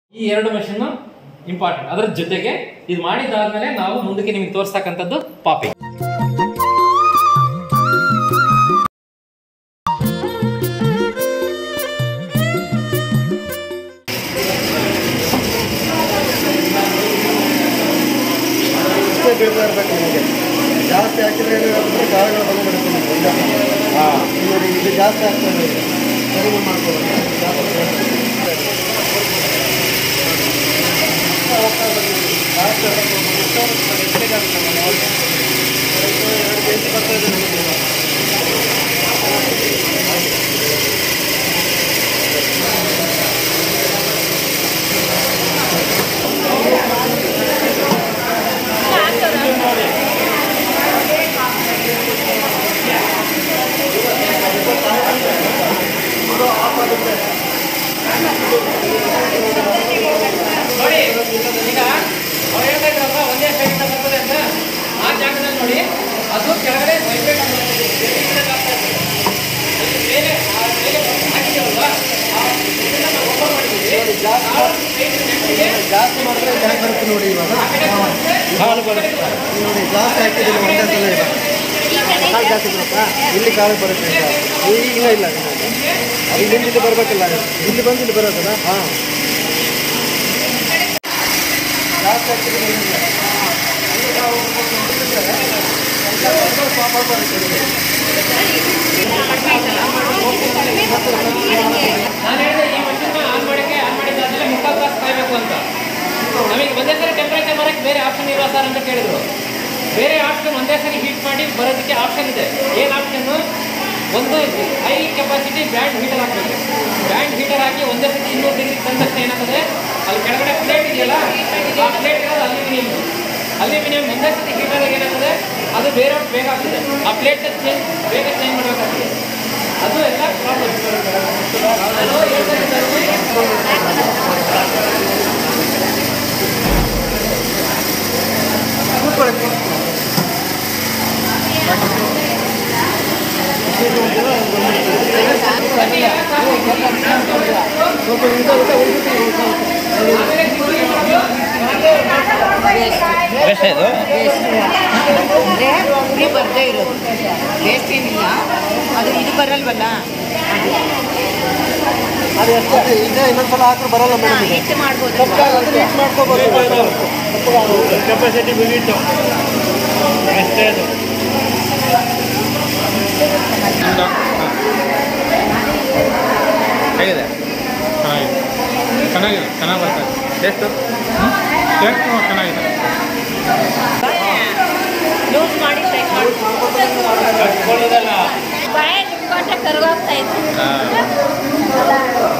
ಈ ಎರಡು machine important ಅದರ ಜೊತೆಗೆ ಇದು ಮಾಡಿದಾದ್ಮೇಲೆ ನಾವು ಮುಂದಕ್ಕೆ ನಿಮಗೆ ತೋರಿಸ್ತಕ್ಕಂಥದ್ದು ಪಾಪಿಂಗ್ ಇಷ್ಟೇ ಬೀಳ್ತಾ ಇರ್ಬೇಕು ನಿಮಗೆ ಜಾಸ್ತಿ ಹಾಕಿದ್ರೆ ಏನಾಗುತ್ತೆ ಗಾಳಿಗಳು ಬಂದ್ಬಿಡುತ್ತೆ ನಿಮಗೆ ಇಲ್ಲ ಹಾಂ ನೋಡಿ ಇದು ಜಾಸ್ತಿ ಆಗ್ತಾ ಇದೆ ಕಡಿಮೆ ಮಾಡ್ಕೊಳ್ಳೋದು ಎರಡು ಕೆ ಜಿ ಬರ್ತಾ ಇದೆ ನಿಮಗೆ ನೋಡಿ ಈಗ ಅವ್ರು ಹೇಳ್ತಾ ಇದ್ರಲ್ಲ ಒಂದೇ ಸೈಡ್ ಬರ್ತದೆ ಅಂತ ಆ ಜಾಗದಲ್ಲಿ ನೋಡಿ ಅದು ಕೆಳಗಡೆ ವೈಬ್ರೇಟ್ ಬೇರೆ ಆ ಮೇಲೆ ಹಾಕಿದ್ದೀವಲ್ವಾ ಆ ಇದನ್ನ ನಾವು open ಮಾಡಿದ್ದೀವಿ. ಆ side net ಗೆ ಜಾಸ್ತಿ ಮಾಡಿದ್ರೆ ಇಲ್ಲಿ ಹ್ಯಾಂಗ್ ಬರುತ್ತೆ ನೋಡಿ ಇವಾಗ ಹಾಲು ಬರುತ್ತೆ ಇಲ್ಲಿ ನೋಡಿ ಜಾಸ್ತಿ ಹಾಕಿದ್ದೀನಿ ಒಂದೇ ಸಲ ಇವಾಗ ಕಾಳು ಜಾಸ್ತಿ ಬರುತ್ತಾ ಇಲ್ಲಿ ಕಾಳು ಬರುತ್ತೆ ಈಗ ಈಗ ಇಲ್ಲ ಇಲ್ಲಿಂದ ಇಲ್ಲಿ ಬರಬೇಕಲ್ಲ ಇಲ್ಲಿ ಬಂದು ಇಲ್ಲಿ ಬರೋದಲ್ಲ ಹಾಂ ಜಾಸ್ತಿ ಹಾಕಿದ್ದೀನಿ ಇಲ್ಲಿಂದ. ಅಲ್ಲಿ ನಾವು ಬಿಟ್ಟಿರ್ತಾರೆ. ಸ್ವಲ್ಪ ಪಾಪ ಬರುತ್ತೆ. ನಾನು ಹೇಳಿದೆ ಈ ಮಷಿನ್ ಆನ್ ಮಾಡಕ್ಕೆ ಆನ್ ಮಾಡಿದ್ದಾದ್ಮೇಲೆ ಮುಕ್ಕಾಲು ತಾಸು ಕಾಯಬೇಕು ಅಂತ ನಮಗೆ ಒಂದೇ ಸರಿ ಟೆಂಪರೇಚರ್ ಬರೋಕ್ಕೆ ಬೇರೆ ಆಪ್ಷನ್ ಇಲ್ವಾ ಸರ್ ಅಂತ ಕೇಳಿದ್ರು ಬೇರೆ ಆಪ್ಷನ್ ಒಂದೇ ಸರಿ ಹೀಟ್ ಮಾಡಿ ಬರೋದಕ್ಕೆ ಆಪ್ಷನ್ ಇದೆ ಏನು ಆಪ್ಷನ್ನು ಒಂದು ಹೈ ಕೆಪಾಸಿಟಿ ಬ್ಯಾಂಡ್ ಹೀಟರ್ ಹಾಕಬೇಕು ಬ್ಯಾಂಡ್ ಹೀಟರ್ ಹಾಕಿ ಒಂದೇ ಸತಿ ಇನ್ನೂರು ಡಿಗ್ರಿ ತಂದ ತಕ್ಷಣ ಏನಾಗ್ತದೆ ಅಲ್ಲಿ ಕೆಳಗಡೆ ಪ್ಲೇಟ್ ಇದೆಯಲ್ಲ ಆ ಪ್ಲೇಟ್ ಇರೋದು ಅಲ್ಯೂಮಿನಿಯಂ ಅಲ್ಯೂಮಿನಿಯಂ ಒಂದೇ ಸತಿ ಹೀಟರ್ ಏನಾಗ್ತದೆ ಅದು ಬೇರೆ ಬೇಗ ಆಗ್ತದೆ ಆ ಪ್ಲೇಟ್ ಚೇಂಜ್ ಬೇಗ ಚೇಂಜ್ ಮಾಡಬೇಕಾಗ್ತದೆ ಅದು ಎಲ್ಲ ಪ್ರಾಬ್ಲಮ್ ನಾನು ಹೇಳ್ತಾ ಇದ್ದೀನಿ ಕೂತ್ಕೊಳ್ಳಿ. ಸ್ವಲ್ಪ ಊಟ ಊಟ ಉಳ್ಬಿಟ್ಟು ಅಂದರೆ ಉರಿ ಬರದೇ ಇರೋದು ವೇಸ್ಟ್ ಏನಿಲ್ಲ ಅದು ಇದು ಬರಲ್ವಲ್ಲ ಅದು ಎಷ್ಟು ಇದೆ ಇನ್ನೊಂದ್ಸಲ ಹಾಕಿದ್ರೆ ಬರಲ್ಲ ಮೇಡಮ್ ಇದು ಹೆಚ್ಚು ಮಾಡ್ಬೋದು ಅದನ್ನ ಮಿಕ್ಸ್ ಮಾಡ್ಕೋಬೋದು ಕೆಪಾಸಿಟಿ ಮುಗೀತು ಅಷ್ಟೇ ಅದು ಹೇಗಿದೆ ಚೆನ್ನಾಗಿದೆ ಚೆನ್ನಾಗಿದೆ ಚೆನ್ನಾಗಿ ಬರ್ತದೆ ಟೇಸ್ಟು ಟೇಸ್ಟ್ ಚೆನ್ನಾಗಿದೆ ಲೂಸ್ ಮಾಡಿ ಫ್ರೈ ಮಾಡ್ಬೋದು ಕಟ್ಕೊಳ್ಳೋದಲ್ಲ ಬಾಯ ನಿಂತ್ಕೊಂಡ್ರೆ ಕರುವಾಗ್ತಾ ಇತ್ತು